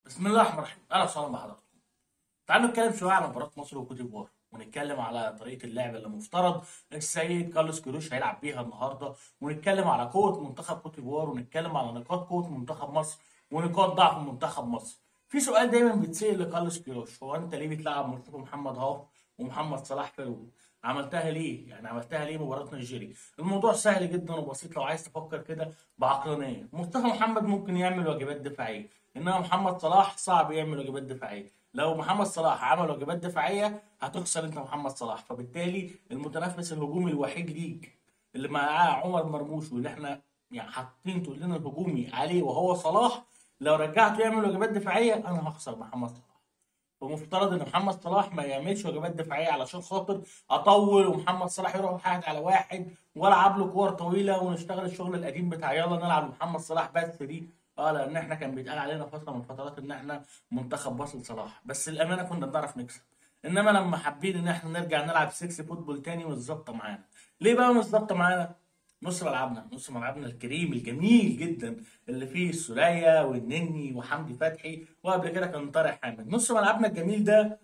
بسم الله الرحمن الرحيم اهلا وسهلا بحضراتكم تعالوا نتكلم شويه على مباراه مصر وكوت ديفوار ونتكلم على طريقه اللعب اللي مفترض السيد كارلوس كيروش هيلعب بيها النهارده ونتكلم على قوه منتخب كوت ديفوار ونتكلم على نقاط قوه منتخب مصر ونقاط ضعف منتخب مصر في سؤال دايما بيتسال لكارلوس كيروش هو انت ليه بتلعب مصطفى محمد هاف ومحمد صلاح فيرود عملتها ليه؟ يعني عملتها ليه مباراة نيجيريا؟ الموضوع سهل جدا وبسيط لو عايز تفكر كده بعقلانية، مصطفى محمد ممكن يعمل واجبات دفاعية، انما محمد صلاح صعب يعمل واجبات دفاعية، لو محمد صلاح عمل واجبات دفاعية هتخسر انت محمد صلاح، فبالتالي المتنفس الهجومي الوحيد ليك اللي معاه عمر مرموش واللي احنا يعني حاطين تقولنا الهجومي عليه وهو صلاح لو رجعته يعمل واجبات دفاعية انا هخسر محمد صلاح. فمفترض ان محمد صلاح ما يعملش واجبات دفاعيه علشان خاطر اطول ومحمد صلاح يروح واحد على واحد والعب له كور طويله ونشتغل الشغل القديم بتاع يلا نلعب محمد صلاح بس دي اه لان احنا كان بيتقال علينا فتره من الفترات ان احنا منتخب باص لصلاح بس الامانه كنا بنعرف نكسب انما لما حابين ان احنا نرجع نلعب 6 فوتبول تاني مش ظابطه معانا ليه بقى مش ظابطه معانا نص ملعبنا نص ملعبنا الكريم الجميل جدا اللي فيه السولية والنني وحمدي فتحي وقبل كده كان طارق حامد نص ملعبنا الجميل ده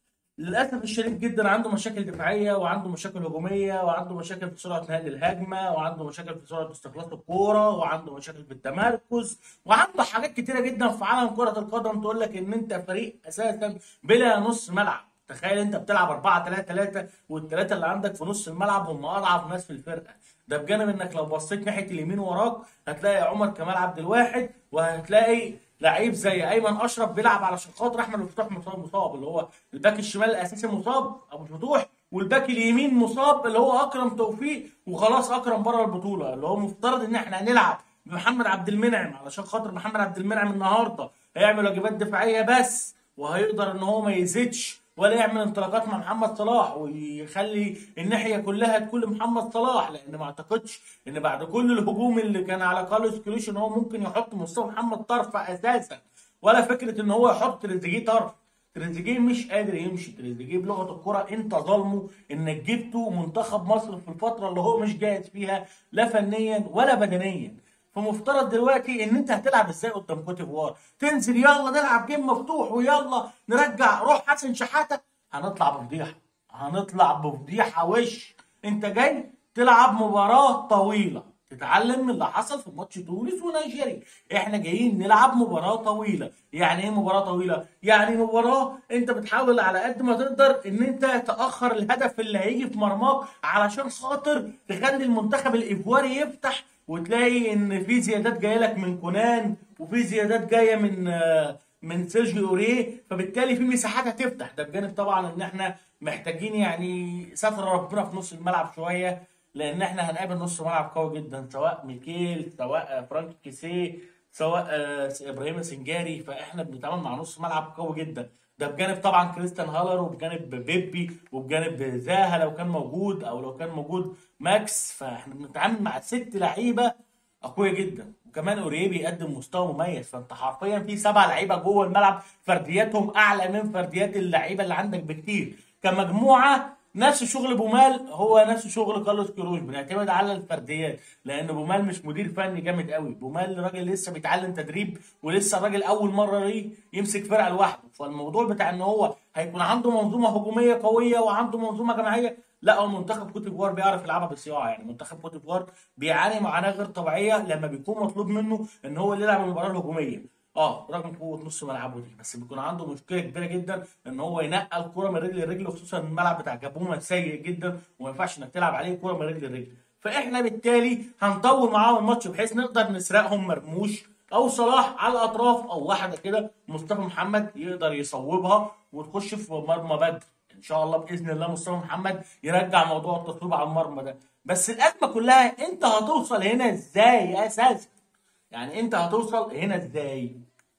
للاسف الشديد جدا عنده مشاكل دفاعيه وعنده مشاكل هجوميه وعنده مشاكل في سرعه نقل الهجمه وعنده مشاكل في سرعه استخلاص الكوره وعنده مشاكل في التمركز وعنده حاجات كتيره جدا في عالم كره القدم تقول لك ان انت فريق اساسا بلا نص ملعب تخيل انت بتلعب 4 3 3 والثلاثه اللي عندك في نص الملعب هم اضعف ناس في الفرقه ده بجانب انك لو بصيت ناحيه اليمين وراك هتلاقي عمر كمال عبد الواحد وهتلاقي لعيب زي ايمن اشرف بيلعب علشان خاطر احمد الفتوح مصاب مصاب اللي هو الباك الشمال الاساسي مصاب ابو الفتوح والباك اليمين مصاب اللي هو اكرم توفيق وخلاص اكرم بره البطوله اللي هو مفترض ان احنا هنلعب بمحمد عبد المنعم علشان خاطر محمد عبد المنعم النهارده هيعمل واجبات دفاعيه بس وهيقدر ان هو ما يزيدش ولا يعمل انطلاقات مع محمد صلاح ويخلي الناحيه كلها تكون لمحمد صلاح لان ما اعتقدش ان بعد كل الهجوم اللي كان على كارلوس كيروش ان هو ممكن يحط مصطفى محمد طرف اساسا ولا فكره ان هو يحط تريزيجيه طرف تريزيجيه مش قادر يمشي تريزيجيه بلغه الكره انت ظالمه انك جبته منتخب مصر في الفتره اللي هو مش جاهز فيها لا فنيا ولا بدنيا فمفترض دلوقتي ان انت هتلعب ازاي قدام كوت ديفوار تنزل يلا نلعب جيم مفتوح ويلا نرجع روح حسن شحاته هنطلع بفضيحه هنطلع بفضيحه وش انت جاي تلعب مباراه طويله تتعلم من اللي حصل في ماتش تونس ونيجيريا احنا جايين نلعب مباراه طويله يعني ايه مباراه طويله يعني مباراه انت بتحاول على قد ما تقدر ان انت تاخر الهدف اللي هيجي في مرماك علشان خاطر تخلي المنتخب الايفواري يفتح وتلاقي ان في زيادات جايه لك من كونان وفي زيادات جايه من من سيرجيو اوريه فبالتالي في مساحات هتفتح ده بجانب طبعا ان احنا محتاجين يعني ستر ربنا في نص الملعب شويه لان احنا هنقابل نص ملعب قوي جدا سواء ميكيل سواء فرانك كيسيه سواء ابراهيم سنجاري فاحنا بنتعامل مع نص ملعب قوي جدا ده بجانب طبعا كريستيان هالر وبجانب بيبي وبجانب زاها لو كان موجود او لو كان موجود ماكس فاحنا بنتعامل مع ست لعيبه اقوياء جدا وكمان اوريه بيقدم مستوى مميز فانت حرفيا في سبع لعيبه جوه الملعب فردياتهم اعلى من فرديات اللعيبه اللي عندك بكتير كمجموعه نفس شغل بومال هو نفس شغل كارلوس كيروش بنعتمد على الفرديات لان بومال مش مدير فني جامد قوي بومال راجل لسه بيتعلم تدريب ولسه الراجل اول مره ليه يمسك فرقه لوحده فالموضوع بتاع ان هو هيكون عنده منظومه هجوميه قويه وعنده منظومه جماعيه لا هو منتخب كوت ديفوار بيعرف يلعبها بالصياعه يعني منتخب كوت ديفوار بيعاني معاناه غير طبيعيه لما بيكون مطلوب منه ان هو اللي يلعب المباراه الهجوميه اه رغم قوه نص ملعبه دي بس بيكون عنده مشكله كبيره جدا ان هو ينقل الكره من رجل لرجل خصوصا الملعب بتاع جابوما سيء جدا وما ينفعش انك تلعب عليه كره من رجل لرجل فاحنا بالتالي هنطول معاهم الماتش بحيث نقدر نسرقهم مرموش او صلاح على الاطراف او واحده كده مصطفى محمد يقدر يصوبها وتخش في مرمى بدر ان شاء الله باذن الله مصطفى محمد يرجع موضوع التصويب على المرمى ده بس الازمه كلها انت هتوصل هنا ازاي اساسا يعني انت هتوصل هنا ازاي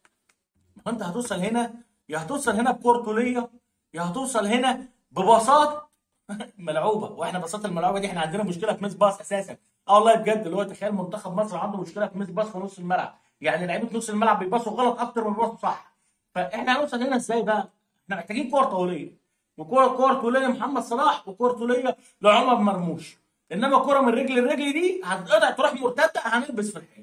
ما انت هتوصل هنا يا هتوصل هنا بكورتوليه يا هتوصل هنا ببساط ملعوبه واحنا بساط الملعوبه دي احنا عندنا مشكله في ميس باص اساسا اه والله بجد اللي هو تخيل منتخب مصر عنده مشكله في ميس باص في نص الملعب يعني لعيبه نص الملعب بيباصوا غلط اكتر من بيباصوا صح فاحنا هنوصل هنا ازاي بقى؟ احنا محتاجين كور طوليه وكوره كور طوليه لمحمد صلاح وكور طوليه لعمر مرموش انما كوره من رجل لرجل دي هتتقطع تروح مرتده هنلبس في الحيط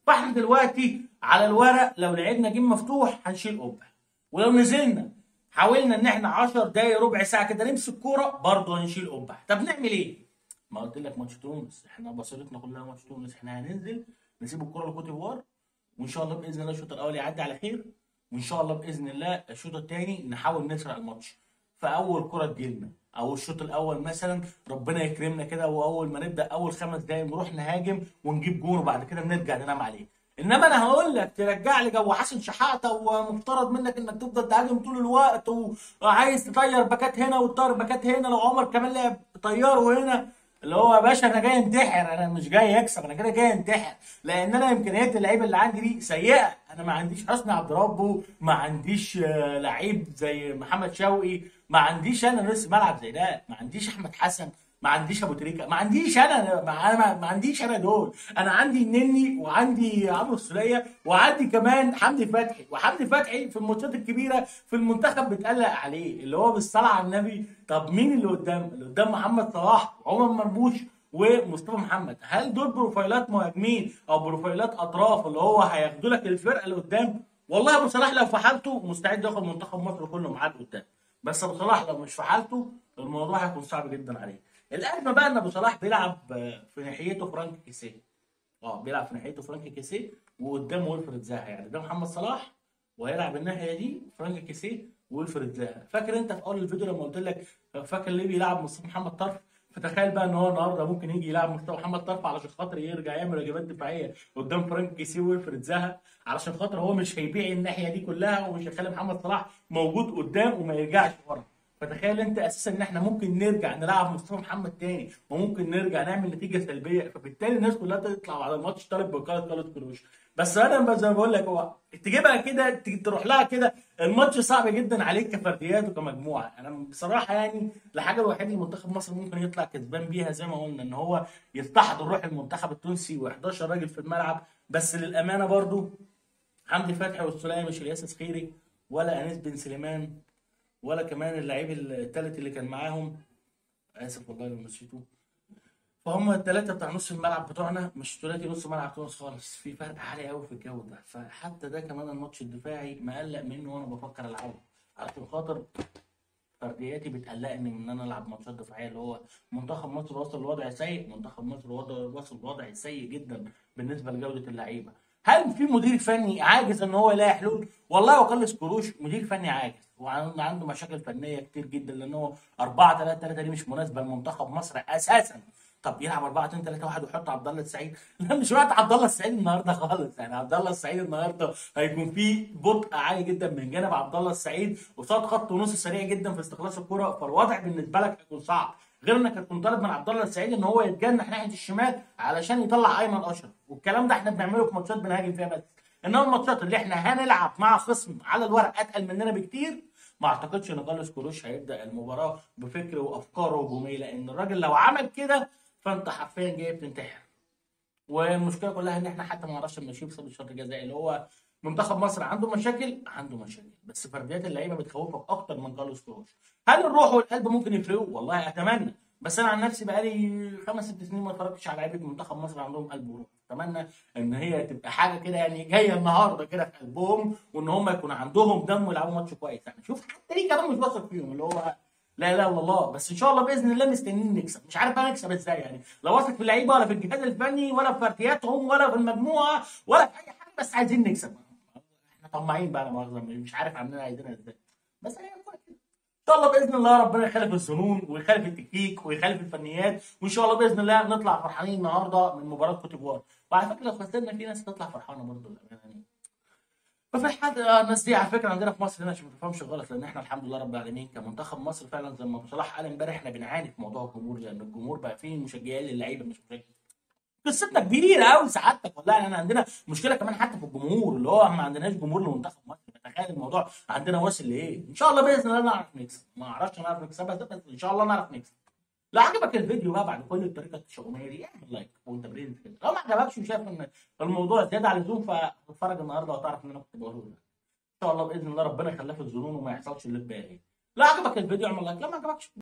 فاحنا دلوقتي على الورق لو لعبنا جيم مفتوح هنشيل قبه ولو نزلنا حاولنا ان احنا 10 دقايق ربع ساعه كده نمسك كوره برضه هنشيل قبه طب نعمل ايه؟ ما قلت لك ماتش تونس احنا بصيرتنا كلها ماتش تونس احنا هننزل نسيب الكوره لكوت ديفوار وان شاء الله باذن الله الشوط الاول يعدي على خير وان شاء الله باذن الله الشوط الثاني نحاول نسرق الماتش فاول كره تجيلنا او الشوط الاول مثلا ربنا يكرمنا كده واول ما نبدا اول خمس دقايق نروح نهاجم ونجيب جون وبعد كده نرجع ننام عليه انما انا هقول لك ترجع لي جو حسن شحاته ومفترض منك انك تفضل تهاجم طول الوقت وعايز تطير باكات هنا وتطير باكات هنا لو عمر كمان لعب طيره هنا اللي هو يا باشا انا جاي انتحر انا مش جاي اكسب انا كده جاي انتحر لان انا امكانيات اللعيبه اللي عندي دي سيئه انا ما عنديش حسني عبد ربه ما عنديش آه، لعيب زي محمد شوقي ما عنديش انا نص ملعب زي ده ما عنديش احمد حسن ما عنديش ابو تريكه ما عنديش انا ما, أنا ما عنديش انا دول انا عندي النني وعندي عمرو السوليه وعندي كمان حمدي فتحي وحمدي فتحي في الماتشات الكبيره في المنتخب بتقلق عليه اللي هو بالصلاه على النبي طب مين اللي قدام اللي قدام محمد صلاح وعمر مرموش ومصطفى محمد هل دول بروفايلات مهاجمين او بروفايلات اطراف اللي هو هياخدوا لك الفرقه اللي قدام والله ابو صلاح لو في حالته مستعد ياخد منتخب مصر كله معاه قدام بس ابو صلاح لو مش في حالته الموضوع هيكون صعب جدا عليه الازمه بقى ان ابو صلاح بيلعب في ناحيته فرانك كيسيه اه بيلعب في ناحيته فرانك كيسيه وقدامه ويلفريد زاها يعني ده محمد صلاح وهيلعب الناحيه دي فرانك كيسيه ويلفريد زاها فاكر انت في اول الفيديو لما قلت لك فاكر ليه بيلعب مصطفى محمد طرف فتخيل بقى ان هو النهارده ممكن يجي يلعب مصطفى محمد طرف علشان خاطر يرجع يعمل واجبات دفاعيه قدام فرانك كيسيه ويلفريد زاها علشان خاطر هو مش هيبيع الناحيه دي كلها ومش هيخلي محمد صلاح موجود قدام وما يرجعش ورا فتخيل انت اساسا ان احنا ممكن نرجع نلعب مصطفى محمد تاني وممكن نرجع نعمل نتيجه سلبيه فبالتالي الناس كلها تطلع على الماتش طالب بقاله كارلوس كروش بس انا زي ما بقول لك هو تجيبها كده تروح لها كده الماتش صعب جدا عليك كفرديات وكمجموعه انا بصراحه يعني الحاجه الوحيده اللي منتخب مصر ممكن يطلع كسبان بيها زي ما قلنا ان هو يستحضر روح المنتخب التونسي و11 راجل في الملعب بس للامانه برضو حمدي فتحي والسوليه مش الياس خيري ولا انيس بن سليمان ولا كمان اللعيب الثالث اللي كان معاهم اسف والله لو نسيته فهم الثلاثه بتاع نص الملعب بتوعنا مش ثلاثي نص ملعب تونس خالص في فرق عالي قوي في الجوده فحتى ده كمان الماتش الدفاعي مقلق منه وانا بفكر العبه عشان خاطر فردياتي بتقلقني من ان انا العب ماتشات دفاعيه اللي هو منتخب مصر وصل لوضع سيء منتخب مصر وصل لوضع سيء جدا بالنسبه لجوده اللعيبه هل في مدير فني عاجز ان هو يلاقي حلول والله وكارلوس كروش مدير فني عاجز وعنده مشاكل فنيه كتير جدا لان هو 4 3 3 دي مش مناسبه لمنتخب مصر اساسا طب يلعب 4 2 3 1 ويحط عبد الله السعيد لا مش وقت عبد الله السعيد النهارده خالص يعني عبد الله السعيد النهارده هيكون في بطء عالي جدا من جانب عبد الله السعيد وصاد خط ونص سريع جدا في استخلاص الكره فالوضع بالنسبه لك هيكون صعب غير انك هتكون طالب من عبد الله السعيد ان هو يتجنح ناحيه الشمال علشان يطلع ايمن اشرف والكلام ده احنا بنعمله في ماتشات بنهاجم فيها بس انما الماتشات اللي احنا هنلعب مع خصم على الورق اتقل مننا بكتير ما اعتقدش ان كارلوس كروش هيبدا المباراه بفكر وافكار هجوميه لان الراجل لو عمل كده فانت حرفيا جاي بتنتحر والمشكله كلها ان احنا حتى ما نعرفش نمشيه بسبب الشرط الجزائي اللي هو منتخب مصر عنده مشاكل عنده مشاكل بس فرديات اللعيبه بتخوفك اكتر من كارلوس كروش هل الروح والقلب ممكن يفرقوا والله اتمنى بس انا عن نفسي بقالي خمس ست سنين ما اتفرجتش على لعيبه منتخب مصر عندهم قلب وروح اتمنى ان هي تبقى حاجه كده يعني جايه النهارده كده في قلبهم وان هم يكون عندهم دم ويلعبوا ماتش كويس يعني شوف حتى ليه كمان مش واثق فيهم اللي هو لا لا الله بس ان شاء الله باذن الله مستنيين نكسب مش عارف هنكسب ازاي يعني لا واثق في اللعيبه ولا في الجهاز الفني ولا في فردياتهم ولا في المجموعه ولا في اي حاجه بس عايزين نكسب احنا طماعين بقى لا مؤاخذه مش عارف عاملين عايزينها ازاي بس هي ان شاء الله باذن الله ربنا يخالف الظنون ويخالف التكتيك ويخالف الفنيات وان شاء الله باذن الله نطلع فرحانين النهارده من مباراه كوت ديفوار وعلى فكره لو خسرنا في ناس تطلع فرحانه برضه يعني ففي الحد الناس دي على فكره عندنا في مصر هنا عشان ما تفهمش غلط لان احنا الحمد لله رب العالمين كمنتخب مصر فعلا زي ما ابو صلاح قال امبارح احنا بنعاني في موضوع الجمهور لان الجمهور بقى فيه مشجعين للعيبه مش مشجعين قصتنا كبيره قوي سعادتك والله احنا عندنا مشكله كمان حتى في الجمهور اللي هو ما عندناش جمهور لمنتخب مصر تخيل الموضوع عندنا واصل لايه ان شاء الله باذن الله نعرف نكسب ما اعرفش نعرف نكسبها بس ان شاء الله نعرف نكسب لو عجبك الفيديو بقى بعد كل الطريقه الشغلانيه دي اعمل لايك وانت برنس كده لو ما عجبكش وشايف ان الموضوع زياده عن اللزوم فاتفرج النهارده وتعرف ان انا كنت بقوله ان شاء الله باذن الله ربنا يخليها في الظنون وما يحصلش اللي في بالي لو عجبك الفيديو اعمل لايك لو ما عجبكش